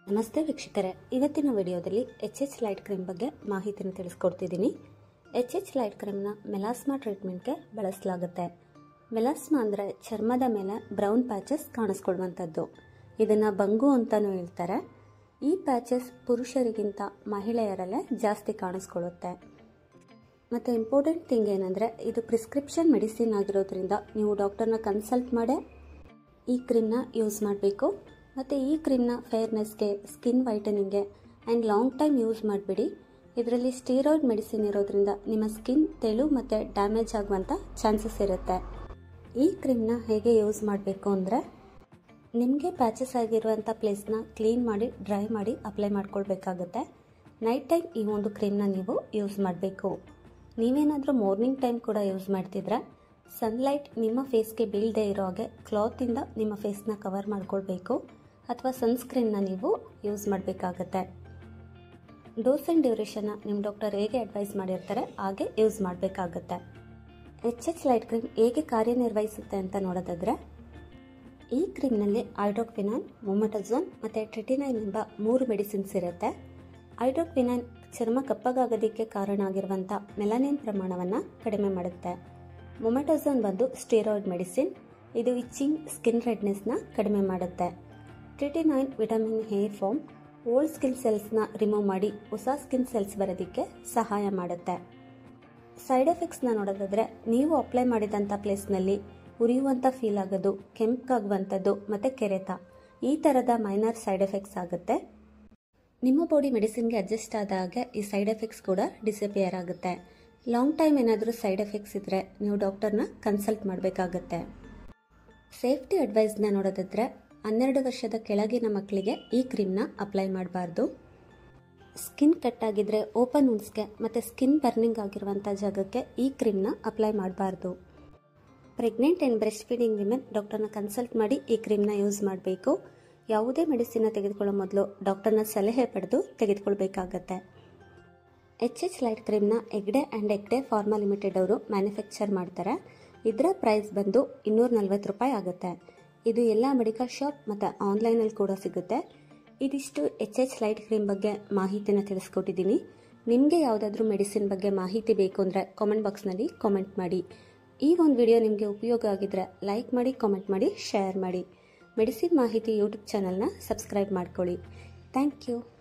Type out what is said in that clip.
ನಮಸ್ತೆ ವೀಕ್ಷಕರೇ ಇವತ್ತಿನ ವಿಡಿಯೋದಲ್ಲಿ ಎಚ್ ಎಚ್ ಲೈಟ್ ಕ್ರೀಮ್ ಬಗ್ಗೆ ಮಾಹಿತಿನ ತಿಳಿಸ್ಕೊಡ್ತಿದ್ದೀನಿ ಎಚ್ ಎಚ್ ಲೈಟ್ ಕ್ರೀಮ್ನ ಮೆಲಾಸ್ಮಾ ಟ್ರೀಟ್ಮೆಂಟ್ಗೆ ಬಳಸಲಾಗುತ್ತೆ ಮೆಲಾಸ್ಮಾ ಅಂದರೆ ಚರ್ಮದ ಮೇಲೆ ಬ್ರೌನ್ ಪ್ಯಾಚಸ್ ಕಾಣಿಸ್ಕೊಳ್ಳುವಂಥದ್ದು ಇದನ್ನು ಬಂಗು ಅಂತಲೂ ಹೇಳ್ತಾರೆ ಈ ಪ್ಯಾಚಸ್ ಪುರುಷರಿಗಿಂತ ಮಹಿಳೆಯರಲ್ಲೇ ಜಾಸ್ತಿ ಕಾಣಿಸ್ಕೊಳ್ಳುತ್ತೆ ಮತ್ತು ಇಂಪಾರ್ಟೆಂಟ್ ಥಿಂಗ್ ಏನಂದರೆ ಇದು ಪ್ರಿಸ್ಕ್ರಿಪ್ಷನ್ ಮೆಡಿಸಿನ್ ಆಗಿರೋದ್ರಿಂದ ನೀವು ಡಾಕ್ಟರ್ನ ಕನ್ಸಲ್ಟ್ ಮಾಡೇ ಈ ಕ್ರೀಮ್ನ ಯೂಸ್ ಮಾಡಬೇಕು ಮತ್ತು ಈ ಕ್ರೀಮ್ನ ಫೇರ್ನೆಸ್ಗೆ ಸ್ಕಿನ್ ವೈಟನಿಂಗ್ಗೆ ಆ್ಯಂಡ್ ಲಾಂಗ್ ಟೈಮ್ ಯೂಸ್ ಮಾಡಿಬಿಡಿ ಇದರಲ್ಲಿ ಸ್ಟೀರಾಯ್ಡ್ ಮೆಡಿಸಿನ್ ಇರೋದ್ರಿಂದ ನಿಮ್ಮ ಸ್ಕಿನ್ ತೆಳು ಮತ್ತು ಡ್ಯಾಮೇಜ್ ಆಗುವಂಥ ಚಾನ್ಸಸ್ ಇರುತ್ತೆ ಈ ಕ್ರೀಮ್ನ ಹೇಗೆ ಯೂಸ್ ಮಾಡಬೇಕು ಅಂದರೆ ನಿಮಗೆ ಪ್ಯಾಚಸ್ ಆಗಿರುವಂಥ ಪ್ಲೇಸ್ನ ಕ್ಲೀನ್ ಮಾಡಿ ಡ್ರೈ ಮಾಡಿ ಅಪ್ಲೈ ಮಾಡ್ಕೊಳ್ಬೇಕಾಗುತ್ತೆ ನೈಟ್ ಟೈಮ್ ಈ ಒಂದು ಕ್ರೀಮ್ನ ನೀವು ಯೂಸ್ ಮಾಡಬೇಕು ನೀವೇನಾದರೂ ಮಾರ್ನಿಂಗ್ ಟೈಮ್ ಕೂಡ ಯೂಸ್ ಮಾಡ್ತಿದ್ರೆ ಸನ್ಲೈಟ್ ನಿಮ್ಮ ಫೇಸ್ಗೆ ಬೀಳದೆ ಇರೋ ಹಾಗೆ ಕ್ಲಾತಿಂದ ನಿಮ್ಮ ಫೇಸ್ನ ಕವರ್ ಮಾಡ್ಕೊಳ್ಬೇಕು ಅಥವಾ ಸನ್ಸ್ಕ್ರೀನ್ನ ನೀವು ಯೂಸ್ ಮಾಡಬೇಕಾಗತ್ತೆ ಡೋಸ್ ಆ್ಯಂಡ್ ಡ್ಯೂರೇಷನ್ನ ನಿಮ್ಮ ಡಾಕ್ಟರ್ ಹೇಗೆ ಅಡ್ವೈಸ್ ಮಾಡಿರ್ತಾರೆ ಹಾಗೆ ಯೂಸ್ ಮಾಡಬೇಕಾಗತ್ತೆ ಎಚ್ ಎಚ್ ಲೈಟ್ ಕ್ರೀಮ್ ಹೇಗೆ ಕಾರ್ಯನಿರ್ವಹಿಸುತ್ತೆ ಅಂತ ನೋಡೋದಾದ್ರೆ ಈ ಕ್ರೀಮ್ನಲ್ಲಿ ಐಡೋಕ್ವಿನಾನ್ ಮೊಮಟಜೋನ್ ಮತ್ತು ಟ್ರಿಟಿನೈನ್ ಎಂಬ ಮೂರು ಮೆಡಿಸಿನ್ಸ್ ಇರುತ್ತೆ ಐಡೋಕ್ವಿನಾನ್ ಚರ್ಮ ಕಪ್ಪಗಾಗೋದಕ್ಕೆ ಕಾರಣ ಆಗಿರುವಂಥ ಮೆಲನಿನ್ ಪ್ರಮಾಣವನ್ನು ಕಡಿಮೆ ಮಾಡುತ್ತೆ ಮೊಮೆಟೋಸೋನ್ ಬಂದು ಸ್ಟೀರಾಯ್ಡ್ ಮೆಡಿಸಿನ್ ಇದು ಇಚ್ಚಿಂಗ್ ಸ್ಕಿನ್ ರೆಡ್ನೆಸ್ನ ಕಡಿಮೆ ಮಾಡುತ್ತೆ ಟ್ರಿಟಿನೈನ್ ವಿಟಮಿನ್ ಹೇರ್ ಫಾರ್ಮ್ ಓಲ್ಡ್ ಸ್ಕಿನ್ ಸೆಲ್ಸ್ನ ರಿಮೂವ್ ಮಾಡಿ ಹೊಸ ಸ್ಕಿನ್ ಸೆಲ್ಸ್ ಬರೋದಕ್ಕೆ ಸಹಾಯ ಮಾಡುತ್ತೆ ಸೈಡ್ ಎಫೆಕ್ಟ್ಸ್ನ ನೋಡೋದಾದ್ರೆ ನೀವು ಅಪ್ಲೈ ಮಾಡಿದಂಥ ಪ್ಲೇಸ್ನಲ್ಲಿ ಉರಿಯುವಂಥ ಫೀಲ್ ಆಗೋದು ಕೆಂಪಾಗುವಂಥದ್ದು ಮತ್ತು ಕೆರೆತ ಈ ಥರದ ಮೈನರ್ ಸೈಡ್ ಎಫೆಕ್ಟ್ಸ್ ಆಗುತ್ತೆ ನಿಮ್ಮ ಬಾಡಿ ಮೆಡಿಸಿನ್ಗೆ ಅಡ್ಜಸ್ಟ್ ಆದ ಹಾಗೆ ಈ ಸೈಡ್ ಎಫೆಕ್ಟ್ಸ್ ಕೂಡ ಡಿಸಪಿಯರ್ ಆಗುತ್ತೆ ಲಾಂಗ್ ಟೈಮ್ ಏನಾದರೂ ಸೈಡ್ ಎಫೆಕ್ಟ್ಸ್ ಇದ್ದರೆ ನೀವು ಡಾಕ್ಟರ್ನ ಕನ್ಸಲ್ಟ್ ಮಾಡಬೇಕಾಗತ್ತೆ ಸೇಫ್ಟಿ ಅಡ್ವೈಸ್ನ ನೋಡೋದಾದ್ರೆ ಹನ್ನೆರಡು ವರ್ಷದ ಕೆಳಗಿನ ಮಕ್ಕಳಿಗೆ ಈ ಕ್ರೀಮ್ನ ಅಪ್ಲೈ ಮಾಡಬಾರ್ದು ಸ್ಕಿನ್ ಕಟ್ ಆಗಿದ್ರೆ ಓಪನ್ ಉಣ್ಸ್ಗೆ ಮತ್ತು ಸ್ಕಿನ್ ಬರ್ನಿಂಗ್ ಆಗಿರುವಂಥ ಜಾಗಕ್ಕೆ ಈ ಕ್ರೀಮ್ನ ಅಪ್ಲೈ ಮಾಡಬಾರ್ದು pregnant and breastfeeding women ಡಾಕ್ಟರ್ನ ಕನ್ಸಲ್ಟ್ ಮಾಡಿ ಈ ಕ್ರೀಮ್ನ ಯೂಸ್ ಮಾಡಬೇಕು ಯಾವುದೇ ಮೆಡಿಸಿನ್ನ ತೆಗೆದುಕೊಳ್ಳೋ ಮೊದಲು ಡಾಕ್ಟರ್ನ ಸಲಹೆ ಪಡೆದು ತೆಗೆದುಕೊಳ್ಬೇಕಾಗತ್ತೆ ಎಚ್ ಎಚ್ ಲೈಟ್ ಕ್ರೀಮ್ನ Hegde and Hegde pharma limited ಅವರು ಮ್ಯಾನುಫ್ಯಾಕ್ಚರ್ ಮಾಡ್ತಾರೆ ಇದರ ಪ್ರೈಸ್ ಬಂದು ಇನ್ನೂರ ನಲ್ವತ್ತು ರೂಪಾಯಿ ಆಗುತ್ತೆ ಇದು ಎಲ್ಲ ಮೆಡಿಕಲ್ ಶಾಪ್ ಮತ್ತು ಆನ್ಲೈನಲ್ಲಿ ಕೂಡ ಸಿಗುತ್ತೆ ಇದಿಷ್ಟು ಎಚ್ ಎಚ್ ಲೈಟ್ ಕ್ರೀಮ್ ಬಗ್ಗೆ ಮಾಹಿತಿನ ತಿಳಿಸ್ಕೊಟ್ಟಿದ್ದೀನಿ ನಿಮಗೆ ಯಾವುದಾದ್ರೂ ಮೆಡಿಸಿನ್ ಬಗ್ಗೆ ಮಾಹಿತಿ ಬೇಕು ಅಂದರೆ ಕಾಮೆಂಟ್ ಬಾಕ್ಸ್ನಲ್ಲಿ ಕಾಮೆಂಟ್ ಮಾಡಿ ಈ ಒಂದು ವಿಡಿಯೋ ನಿಮಗೆ ಉಪಯೋಗ ಆಗಿದ್ರೆ ಲೈಕ್ ಮಾಡಿ ಕಾಮೆಂಟ್ ಮಾಡಿ ಶೇರ್ ಮಾಡಿ ಮೆಡಿಸಿನ್ ಮಾಹಿತಿ ಯೂಟ್ಯೂಬ್ ಚಾನಲ್ನ ಸಬ್ಸ್ಕ್ರೈಬ್ ಮಾಡ್ಕೊಳ್ಳಿ ಥ್ಯಾಂಕ್ ಯು